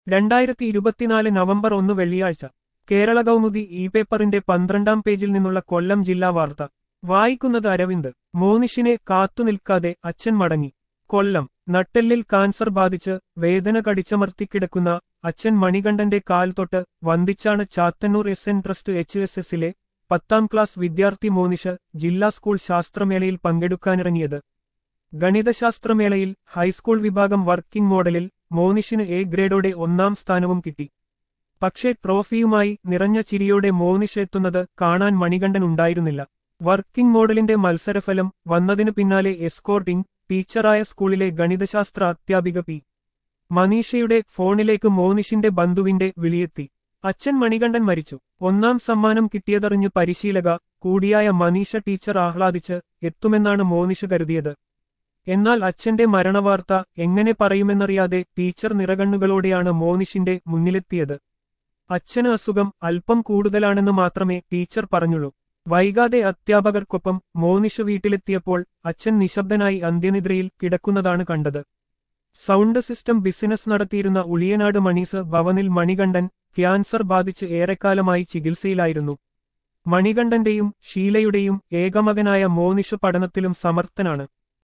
രണ്ടായിരത്തി ഇരുപത്തിനാല് നവംബർ ഒന്ന് വെള്ളിയാഴ്ച കേരള കൗമുദി ഇ പേപ്പറിന്റെ പന്ത്രണ്ടാം പേജിൽ നിന്നുള്ള കൊല്ലം ജില്ലാ വാർത്ത വായിക്കുന്നത് അരവിന്ദ് മോനിഷിനെ കാത്തുനിൽക്കാതെ അച്ഛൻ മടങ്ങി കൊല്ലം നട്ടെല്ലിൽ കാൻസർ ബാധിച്ച് വേദന കടിച്ചമർത്തിക്കിടക്കുന്ന അച്ഛൻ മണികണ്ഠന്റെ കാൽ തൊട്ട് വന്ദിച്ചാണ് Chathannoor S N trust H S എസിലെ പത്താം ക്ലാസ് വിദ്യാർത്ഥി മോനിഷ് ജില്ലാ സ്കൂൾ ശാസ്ത്രമേളയിൽ പങ്കെടുക്കാനിറങ്ങിയത് ഗണിതശാസ്ത്രമേളയിൽ ഹൈസ്കൂൾ വിഭാഗം വർക്കിംഗ് മോഡലിൽ മോനിഷിന് എ ഗ്രേഡോടെ ഒന്നാം സ്ഥാനവും കിട്ടി പക്ഷേ ട്രോഫിയുമായി നിറഞ്ഞ ചിരിയോടെ മോനിഷ് എത്തുന്നത് കാണാൻ മണികണ്ഠൻ ഉണ്ടായിരുന്നില്ല വർക്കിംഗ് മോഡലിന്റെ മത്സരഫലം വന്നതിനു പിന്നാലെ എസ്കോർട്ടിംഗ് ടീച്ചറായ സ്കൂളിലെ ഗണിതശാസ്ത്ര അധ്യാപിക പി മനീഷയുടെ ഫോണിലേക്ക് മോനിഷിന്റെ ബന്ധുവിന്റെ വിളിയെത്തി അച്ഛൻ മണികണ്ഠൻ മരിച്ചു ഒന്നാം സമ്മാനം കിട്ടിയതറിഞ്ഞ് പരിശീലക കൂടിയായ മനീഷ ടീച്ചർ ആഹ്ലാദിച്ച് എത്തുമെന്നാണ് മോനിഷ കരുതിയത് എന്നാൽ അച്ഛന്റെ മരണവാർത്ത എങ്ങനെ പറയുമെന്നറിയാതെ ടീച്ചർ നിറകണ്ണുകളോടെയാണ് മോനിഷിന്റെ മുന്നിലെത്തിയത് അച്ഛന് അസുഖം അല്പം കൂടുതലാണെന്ന് മാത്രമേ ടീച്ചർ പറഞ്ഞുള്ളൂ വൈകാതെ അധ്യാപകർക്കൊപ്പം മോനിഷ് വീട്ടിലെത്തിയപ്പോൾ അച്ഛൻ നിശബ്ദനായി അന്ത്യനിദ്രയിൽ കിടക്കുന്നതാണ് കണ്ടത് സൗണ്ട് സിസ്റ്റം ബിസിനസ് നടത്തിയിരുന്ന ഉളിയനാട് മണീസ് ഭവനിൽ മണികണ്ഠൻ ക്യാൻസർ ബാധിച്ച് ഏറെക്കാലമായി ചികിത്സയിലായിരുന്നു മണികണ്ഠന്റെയും ഷീലയുടെയും ഏകമകനായ മോനിഷ് പഠനത്തിലും സമർത്ഥനാണ്